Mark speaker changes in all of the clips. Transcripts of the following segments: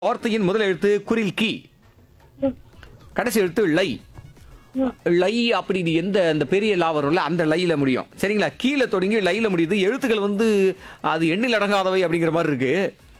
Speaker 1: வார்த்தையின் முதல் எழுத்து குரில் கி கடைசி எழுத்து லை லை அப்படி இது எந்த அந்த பெரிய லா வரும்ல அந்த லையில முடியும் சரிங்களா கீழே தொடங்கி லையில முடியுது எழுத்துக்கள் வந்து அது எண்ணில் அடங்காதவை அப்படிங்கிற மாதிரி இருக்கு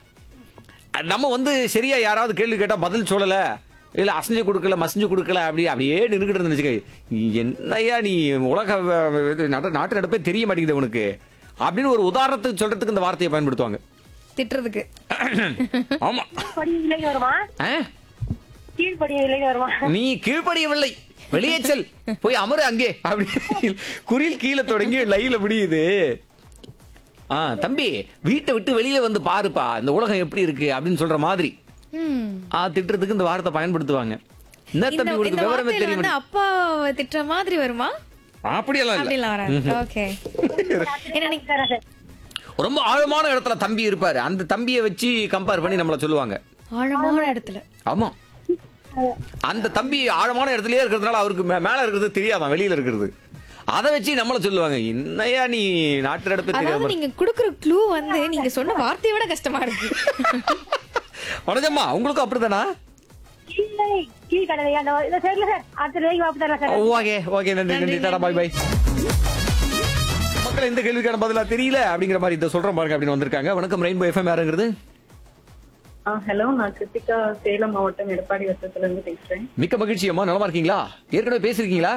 Speaker 1: நம்ம வந்து சரியா யாராவது கேள்வி கேட்டா பதில் சொல்லல இல்ல அசைஞ்சு கொடுக்கல மசஞ்சு கொடுக்கல அப்படி அப்படியே நின்றுகிட்டு இருந்து வச்சுக்க என்னையா நீ உலக வ- இது நட- நாட்டு நடப்பே தெரிய மாட்டேங்குது உனக்கு அப்படின்னு ஒரு உதாரணத்துக்கு சொல்றதுக்கு இந்த வார்த்தையை பயன்படுத்துவாங்க
Speaker 2: திட்டுறதுக்கு
Speaker 1: ஆமா
Speaker 3: படி விலை வருமா
Speaker 1: ஆ?
Speaker 3: கீழ்படி விலை வருமா
Speaker 1: நீ கீழ்ப்படியவில்லை வெளியே செல் போய் அமரு அங்கே அப்படி குறில் கீழே தொடங்கி லைல முடியுது ஆ தம்பி வீட்டை விட்டு வெளியில வந்து பாருப்பா இந்த உலகம் எப்படி இருக்கு அப்படின்னு சொல்ற மாதிரி
Speaker 2: ம்.
Speaker 1: ஆ திட்டுறதுக்கு இந்த வார்த்தை பயன்படுத்துவாங்க என்ன
Speaker 2: இந்த
Speaker 1: தம்பி
Speaker 2: இந்த
Speaker 1: உங்களுக்கு விவரமே
Speaker 2: வார்த்தையில
Speaker 1: தெரிய
Speaker 2: வந்து
Speaker 1: மாட்டேங்குது.
Speaker 2: அப்பா திட்டுற மாதிரி வருமா
Speaker 1: அப்படியெல்லாம் இல்ல
Speaker 2: அப்படிலாம் வராது ஓகே என்ன நீ
Speaker 3: சார்
Speaker 1: ரொம்ப ஆழமான இடத்துல தம்பி இருப்பாரு அந்த தம்பியை வச்சு கம்பேர் பண்ணி நம்மள சொல்லுவாங்க
Speaker 2: ஆழமான இடத்துல
Speaker 1: ஆமா அந்த தம்பி ஆழமான இடத்துலயே இருக்கிறதுனால அவருக்கு மே- மேல இருக்கிறது தெரியாதான் வெளியில இருக்கிறது அதை வச்சு நம்மள சொல்லுவாங்க என்னையா நீ நாட்டு நடப்பு தெரியாம
Speaker 2: அதாவது நீங்க குடுக்குற க்ளூ வந்து நீங்க சொன்ன வார்த்தையை விட கஷ்டமா இருக்கு
Speaker 1: வணக்கம்மா உங்களுக்கும் அப்படிதானா
Speaker 3: கீழே கீழ் கடலை அந்த இந்த சரில சார் அடுத்த ரேகை வாப்பு தரலாம் சார்
Speaker 1: ஓகே ஓகே நன்றி நன்றி டாடா பாய் பாய் மக்கள் இந்த கேள்விக்கான பதிலா தெரியல அப்படிங்கிற மாதிரி இதை சொல்றேன் பாருங்க அப்படின்னு வந்திருக்காங்க வணக்கம் ரெயின்போ எஃப்எம் யாருங்கிறது
Speaker 4: ஹலோ நான் கிருத்திகா சேலம் மாவட்டம் எடப்பாடி வட்டத்துல இருந்து பேசுறேன்
Speaker 1: மிக்க மகிழ்ச்சி அம்மா நலமா இருக்கீங்களா ஏற்கனவே பேசிருக்கீங்களா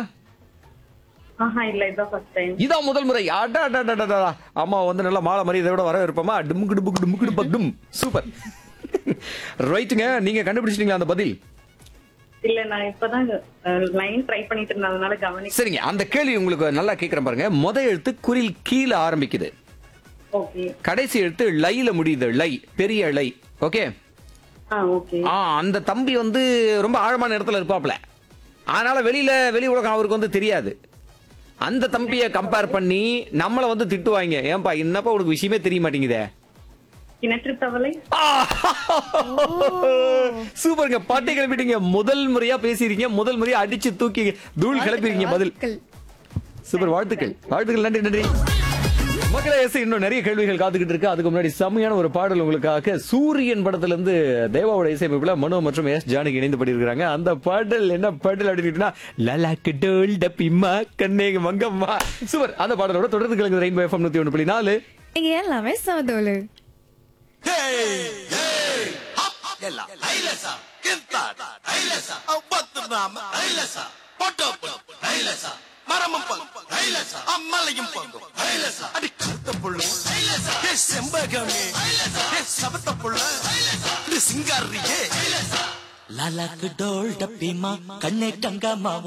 Speaker 4: ஆஹா இல்ல இதான் ஃபர்ஸ்ட் டைம்
Speaker 1: இதான் முதல் முறை அடா அடா, அடா, அடா, அடா. அம்மா வந்து நல்லா மாலை மாதிரி இதை விட வர இருப்போமா டுமுக்கு டுமுக்கு டுமுக்கு டுமுக்கு டும் சூப்பர் ரைட்டுங்க நீங்க கண்டுபிடிச்சிட்டீங்களா அந்த பதில்
Speaker 4: இல்ல நான் இப்பதான் லைன் ட்ரை பண்ணிட்டு இருந்ததுனால கவனி
Speaker 1: சரிங்க அந்த கேள்வி உங்களுக்கு நல்லா கேட்கறேன் பாருங்க முத எழுத்து குரில் கீழே ஆரம்பிக்குது
Speaker 4: ஓகே
Speaker 1: கடைசி எழுத்து லைல முடியுது லை பெரிய லை ஓகே
Speaker 4: ஆ ஓகே
Speaker 1: ஆ அந்த தம்பி வந்து ரொம்ப ஆழமான இடத்துல இருப்பாப்ல அதனால வெளியில வெளி உலகம் அவருக்கு வந்து தெரியாது அந்த தம்பியை கம்பேர் பண்ணி நம்மள வந்து திட்டுவாங்க ஏன்பா என்னப்பா உனக்கு விஷயமே தெரிய மாட்டேங்குதே
Speaker 4: கிணற்று தவளை
Speaker 1: சூப்பருங்க பாட்டை கிளப்பிட்டீங்க முதல் முறையா பேசிருக்கீங்க முதல் முறையா அடிச்சு தூக்கி தூள் கிளப்பிருக்கீங்க பதில்
Speaker 2: வாழ்த்துக்கள்.
Speaker 1: சூப்பர் வாழ்த்துக்கள் வாழ்த்துக்கள் நன்றி நன்றி மக்களே எஸ் இன்னும் நிறைய கேள்விகள் காத்துக்கிட்டு இருக்கு அதுக்கு முன்னாடி செம்மையான ஒரு பாடல் உங்களுக்காக சூரியன் படத்துல இருந்து தேவாவோட இசையமைப்புல மனோ மற்றும் எஸ் ஜானகி இணைந்து பண்ணியிருக்காங்க அந்த பாடல் என்ன பாடல் அப்படின்னு லலாக்கு டோல் டப்பிம்மா கண்ணே மங்கம்மா சூப்பர் அந்த பாடலோட தொடர்ந்து கிழங்கு ரெயின்போ எஃப்எம் நூத்தி ஒன்று புள்ளி நாலு
Speaker 2: இங்க எல்லாமே சமதோலு
Speaker 5: ಎಲ್ಲ ಐಲಸ ಕಿಂತಾಟ ಐಲಸ ಒಬ್ಬತ್ತು ನಾಮ ಐಲಸ பொட்டோப்பு ஐலச மரமும் பங்கு ஐலச அம்மலையும் பங்கு ஐலச அடி கருத்த புள்ள ஐலச ஏ செம்பகமே ஐலச ஏ சபத்த புள்ள ஐலச இது சிங்காரியே ஐலச
Speaker 6: லாலாக்கு டோல் டப்பிமா கண்ணே கங்கம்மா